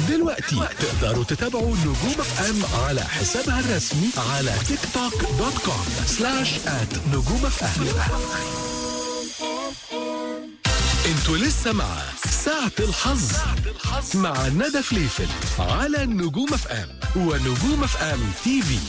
دلوقتي تقدروا تتابعوا نجوم اف ام على حسابها الرسمي على تيك توك دوت كوم سلاش ات نجوم اف ام انتوا لسه مع ساعة الحظ مع ندى فليفل على نجوم اف ام ونجوم اف ام تي في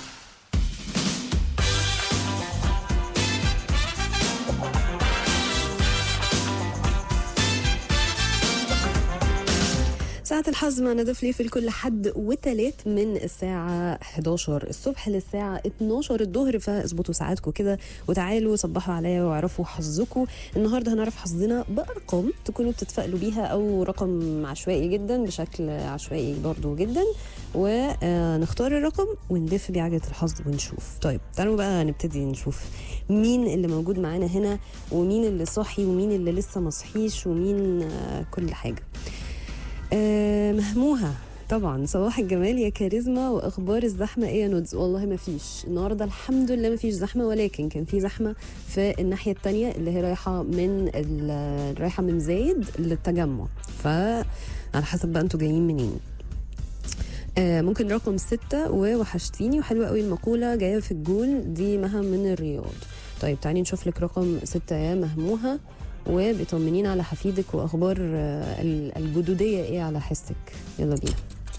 ساعة الحظ مع ندى فليفل كل حد وتلات من الساعة 11 الصبح للساعة 12 الظهر فاظبطوا ساعاتكم كده وتعالوا صبحوا عليا واعرفوا حظكم النهارده هنعرف حظنا بأرقام تكونوا بتتفائلوا بيها أو رقم عشوائي جدا بشكل عشوائي برضو جدا ونختار الرقم ونلف بيه عجلة الحظ ونشوف طيب تعالوا بقى نبتدي نشوف مين اللي موجود معانا هنا ومين اللي صاحي ومين اللي لسه مصحيش ومين آه، كل حاجة آه، مهموها طبعا صباح الجمال يا كاريزما واخبار الزحمه ايه يا نودز والله ما فيش النهارده الحمد لله ما فيش زحمه ولكن كان في زحمه في الناحيه التانية اللي هي رايحه من ال- رايحه من زايد للتجمع ف على حسب بقى انتوا جايين منين آه ممكن رقم ستة ووحشتيني وحلوة قوي المقولة جاية في الجول دي مها من الرياض طيب تعالي نشوف لك رقم ستة يا مهموها وبيطمنين على حفيدك واخبار آه، ال- الجدوديه ايه على حسك يلا بينا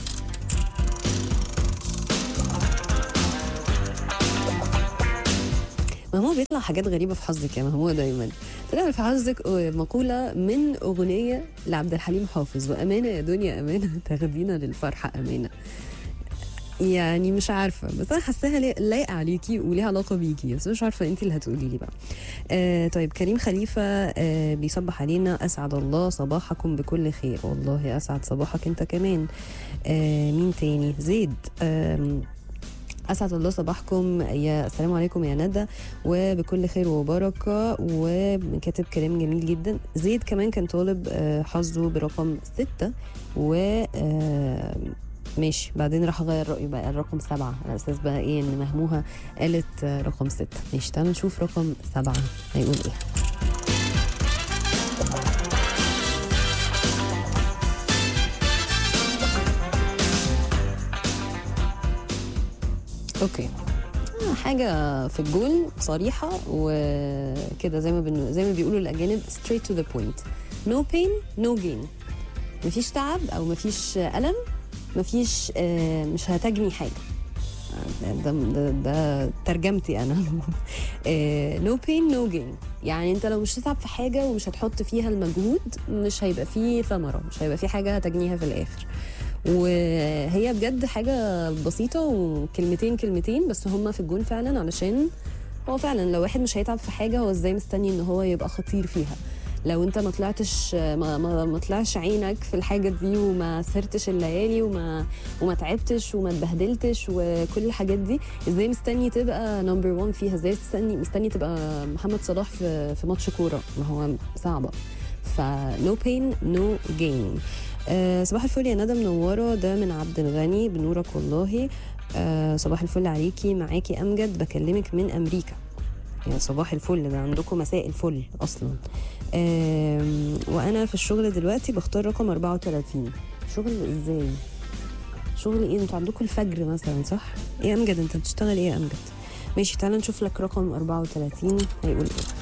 مهموه بيطلع حاجات غريبه في حظك يا مهموه دايما طلع في حظك مقوله من اغنيه لعبد الحليم حافظ وامانه يا دنيا امانه تاخدينا للفرحه امانه يعني مش عارفه بس انا حاساها لي- لايقه عليكي وليها علاقه بيكي بس مش عارفه انت اللي هتقولي لي بقى آه طيب كريم خليفه آه بيصبح علينا اسعد الله صباحكم بكل خير والله اسعد صباحك انت كمان آه مين تاني زيد آم، اسعد الله صباحكم يا السلام عليكم يا ندى وبكل خير وبركه وكاتب كلام جميل جدا زيد كمان كان طالب آه، حظه برقم ستة و آه، ماشي بعدين راح اغير رايه بقى الرقم سبعة على اساس بقى ايه ان مهموها قالت آه، رقم ستة ماشي تعالوا نشوف رقم سبعة هيقول ايه اوكي آه، حاجة في الجول صريحة وكده زي ما بن... زي ما بيقولوا الأجانب straight to the point no pain no gain مفيش تعب أو مفيش ألم مفيش آه، مش هتجني حاجة آه، ده, ده, ده ترجمتي أنا آه، no pain no gain يعني أنت لو مش هتتعب في حاجة ومش هتحط فيها المجهود مش هيبقى فيه ثمرة مش هيبقى فيه حاجة هتجنيها في الآخر وهي بجد حاجة بسيطة وكلمتين كلمتين بس هما في الجون فعلا علشان هو فعلا لو واحد مش هيتعب في حاجة هو ازاي مستني ان هو يبقى خطير فيها لو انت ما طلعتش ما, ما, ما طلعش عينك في الحاجة دي وما سهرتش الليالي وما وما تعبتش وما اتبهدلتش وكل الحاجات دي ازاي مستني تبقى نمبر 1 فيها ازاي مستني مستني تبقى محمد صلاح في في ماتش كورة ما هو صعبة ف no pain no gain آه صباح الفل يا ندى منوره ده من عبد الغني بنورك والله آه صباح الفل عليكي معاكي امجد بكلمك من امريكا يا صباح الفل ده عندكم مساء الفل اصلا آم، وانا في الشغل دلوقتي بختار رقم 34 شغل ازاي شغل ايه انتوا عندكم الفجر مثلا صح ايه يا امجد انت بتشتغل ايه يا امجد ماشي تعالى نشوف لك رقم 34 هيقول ايه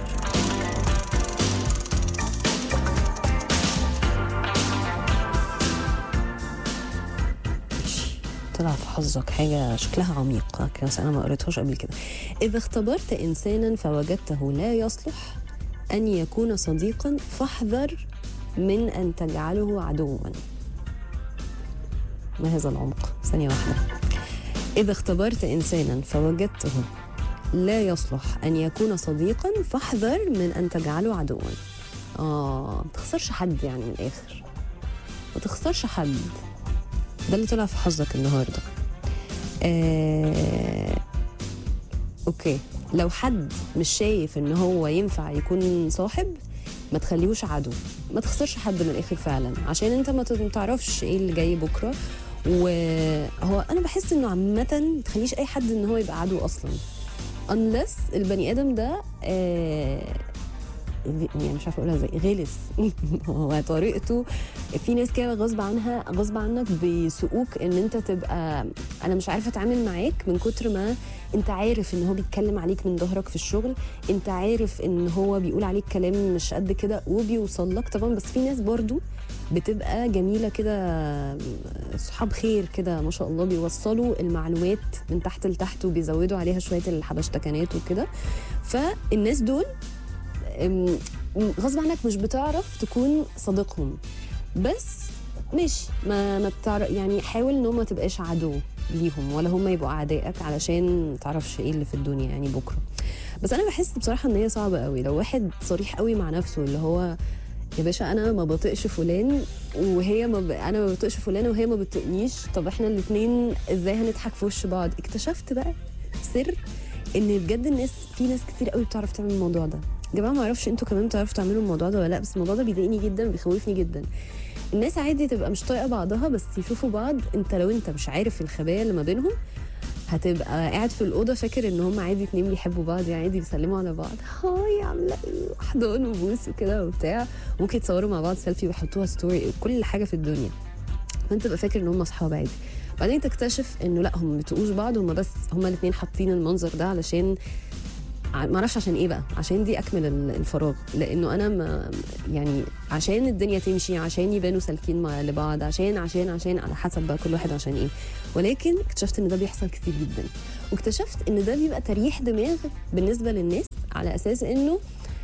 ماشي. طلع في حظك حاجة شكلها عميق بس أنا ما قريتهاش قبل كده إذا اختبرت إنسانا فوجدته لا يصلح أن يكون صديقا فاحذر من أن تجعله عدوا ما هذا العمق ثانية واحدة إذا اختبرت إنسانا فوجدته لا يصلح أن يكون صديقا فاحذر من أن تجعله عدوا آه ما تخسرش حد يعني من الآخر ما تخسرش حد ده اللي طلع في حظك النهارده آه... اوكي لو حد مش شايف ان هو ينفع يكون صاحب ما تخليهوش عدو ما تخسرش حد من الاخر فعلا عشان انت ما ت- ما تعرفش ايه اللي جاي بكره وهو انا بحس انه عامه ما تخليش اي حد ان هو يبقى عدو اصلا unless البني ادم ده آه يعني مش عارفه اقولها ازاي غلس هو طريقته في ناس كده غصب عنها غصب عنك بيسوقوك ان انت تبقى انا مش عارفه اتعامل معاك من كتر ما انت عارف ان هو بيتكلم عليك من ظهرك في الشغل انت عارف ان هو بيقول عليك كلام مش قد كده وبيوصل لك طبعا بس في ناس برضو بتبقى جميله كده صحاب خير كده ما شاء الله بيوصلوا المعلومات من تحت لتحت وبيزودوا عليها شويه الحبشتكنات وكده فالناس دول أم، غصب عنك مش بتعرف تكون صديقهم بس ماشي ما ما بتعرف يعني حاول ان هو ما تبقاش عدو ليهم ولا هم يبقوا اعدائك علشان ما تعرفش ايه اللي في الدنيا يعني بكره بس انا بحس بصراحه ان هي صعبه قوي لو واحد صريح قوي مع نفسه اللي هو يا باشا انا ما بطيقش فلان وهي ما ب... انا ما بطيقش فلان وهي ما بتطيقنيش طب احنا الاثنين ازاي هنضحك في وش بعض اكتشفت بقى سر ان بجد الناس في ناس كتير قوي بتعرف تعمل الموضوع ده يا جماعه ما اعرفش انتوا كمان بتعرفوا تعملوا الموضوع ده ولا لا بس الموضوع ده بيضايقني جدا بيخوفني جدا الناس عادي تبقى مش طايقه بعضها بس يشوفوا بعض انت لو انت مش عارف الخبايا اللي ما بينهم هتبقى قاعد في الاوضه فاكر ان هم عادي اتنين بيحبوا بعض يعني عادي بيسلموا على بعض هاي عامله ايه احضان وبوس وكده وبتاع ممكن يتصوروا مع بعض سيلفي ويحطوها ستوري كل حاجه في الدنيا فانت تبقى فاكر ان هم اصحاب عادي بعدين تكتشف انه لا هم ما بيتقوش بعض هم بس هم الاثنين حاطين المنظر ده علشان ع- ما اعرفش عشان ايه بقى عشان دي اكمل ال- الفراغ لانه انا ما يعني عشان الدنيا تمشي عشان يبانوا سالكين مع لبعض عشان عشان عشان على حسب بقى كل واحد عشان ايه ولكن اكتشفت ان ده بيحصل كتير جدا واكتشفت ان ده بيبقى تريح دماغ بالنسبه للناس على اساس انه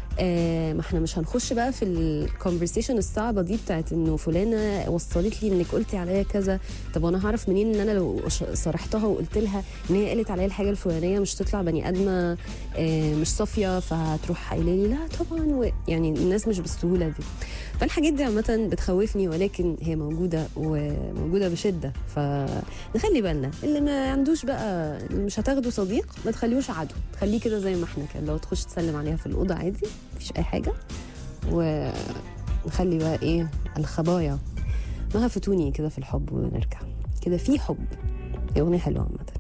آه ما احنا مش هنخش بقى في الكونفرسيشن الصعبه دي بتاعت انه فلانه وصلت لي انك قلتي عليا كذا طب وانا هعرف منين ان انا لو ش- صارحتها وقلت لها ان هي قالت عليا الحاجه الفلانيه مش تطلع بني ادمه آه مش صافيه فهتروح قايله لي لا طبعا و... يعني الناس مش بالسهوله دي فالحاجات دي عامه بتخوفني ولكن هي موجوده وموجوده بشده فنخلي بالنا اللي ما عندوش بقى اللي مش هتاخده صديق ما تخليهوش عدو خليه كده زي ما احنا كده لو تخش تسلم عليها في الاوضه عادي مفيش اي حاجه ونخلي بقى ايه الخبايا ما هفتوني كده في الحب ونرجع كده في حب هي اغنيه حلوه عامه